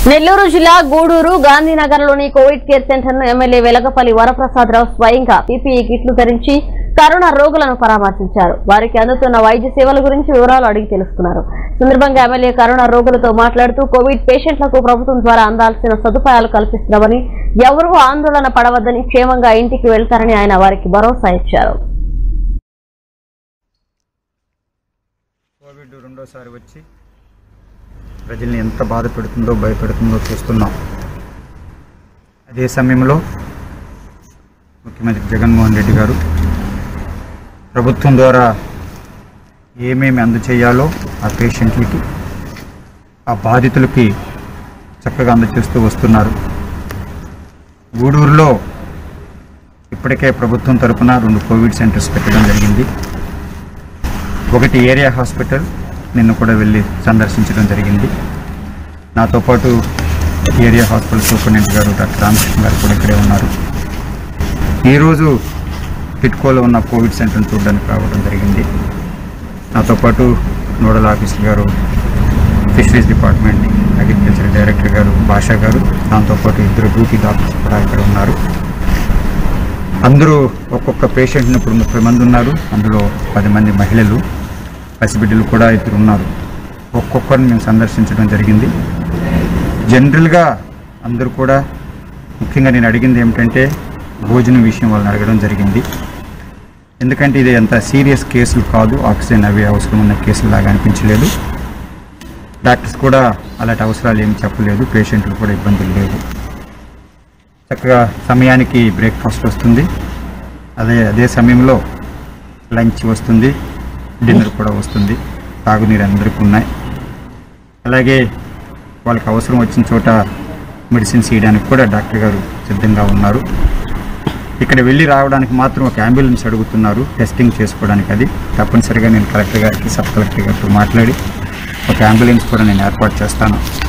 నెల్లూరు జిల్లా గూడూరు గాంధీనగర్లోని Covid care centre ను ఎమ్మెల్యే వెలగపల్లి వరప్రసాదరావు స్వయంగా పీపీఈ కిట్లు ధరించి కరోనా రోగులను పరామర్శించారు వారికి అందుతున్న వైద్య సేవల గురించి వివరాలు అడిగి తెలుసుకున్నారు సందర్భంగా ఎమ్మెల్యే కరోనా రోగులతో మాట్లాడుతూ కోవిడ్ పేషెంట్లకు ప్రభుత్వం ద్వారా అందాల్సిన సదుపాయాలు కల్పిస్తున్నామని ఎవరూ ఆందోళన పడవద్దని క్షేమంగా ఇంటికి వెళ్తారని ఆయన వారికి భరోసా ఇచ్చారు కోవిడ్ రెండోసారి వచ్చి ప్రజల్ని ఎంత బాధ పెడుతుందో భయపెడుతుందో చూస్తున్నాం అదే సమయంలో ముఖ్యమంత్రి జగన్మోహన్ రెడ్డి గారు ప్రభుత్వం ద్వారా ఏమేమి అందచేయాలో ఆ పేషెంట్లకి ఆ బాధితులకి చక్కగా అందచేస్తూ వస్తున్నారు గూడూరులో ఇప్పటికే ప్రభుత్వం తరపున రెండు కోవిడ్ సెంటర్స్ పెట్టడం జరిగింది ఒకటి ఏరియా హాస్పిటల్ నిన్న కూడా వెళ్ళి సందర్శించడం జరిగింది నాతో పాటు ఏరియా హాస్పిటల్ సూపరింటెండెంట్ గారు డాక్టర్ రామకృష్ణ గారు కూడా ఇక్కడే ఉన్నారు ఈరోజు టిట్కోలో ఉన్న కోవిడ్ సెంటర్ని చూడడానికి రావడం జరిగింది నాతో పాటు నోడల్ ఆఫీసర్ గారు ఫిషరీస్ డిపార్ట్మెంట్ అగ్రికల్చర్ డైరెక్టర్ గారు భాషా గారు దాంతోపాటు ఇద్దరు డ్యూటీ డాక్టర్స్ కూడా ఇక్కడ ఉన్నారు అందరూ ఒక్కొక్క పేషెంట్ని ఇప్పుడు ముప్పై మంది ఉన్నారు అందులో పది మంది మహిళలు పసిబిడ్డలు కూడా ఇద్దరు ఉన్నారు ఒక్కొక్కరిని మేము సందర్శించడం జరిగింది జనరల్గా అందరూ కూడా ముఖ్యంగా నేను అడిగింది ఏమిటంటే భోజనం విషయం వాళ్ళని అడగడం జరిగింది ఎందుకంటే ఇది అంత సీరియస్ కేసులు కాదు ఆక్సిజన్ అవి అవసరం ఉన్న కేసులు లాగా అనిపించలేదు డాక్టర్స్ కూడా అలాంటి అవసరాలు ఏమి చెప్పలేదు పేషెంట్లు కూడా ఇబ్బందులు లేవు చక్కగా సమయానికి బ్రేక్ఫాస్ట్ వస్తుంది అదే అదే సమయంలో లంచ్ వస్తుంది డిన్నర్ కూడా వస్తుంది తాగునీరు అందరికీ ఉన్నాయి అలాగే వాళ్ళకి అవసరం వచ్చిన చోట మెడిసిన్స్ ఇవ్వడానికి కూడా డాక్టర్ గారు సిద్ధంగా ఉన్నారు ఇక్కడ వెళ్ళి రావడానికి మాత్రం ఒక అంబులెన్స్ అడుగుతున్నారు టెస్టింగ్ చేసుకోవడానికి అది తప్పనిసరిగా నేను కలెక్టర్ గారికి సబ్ కలెక్టర్ గారితో మాట్లాడి ఒక అంబులెన్స్ కూడా నేను ఏర్పాటు చేస్తాను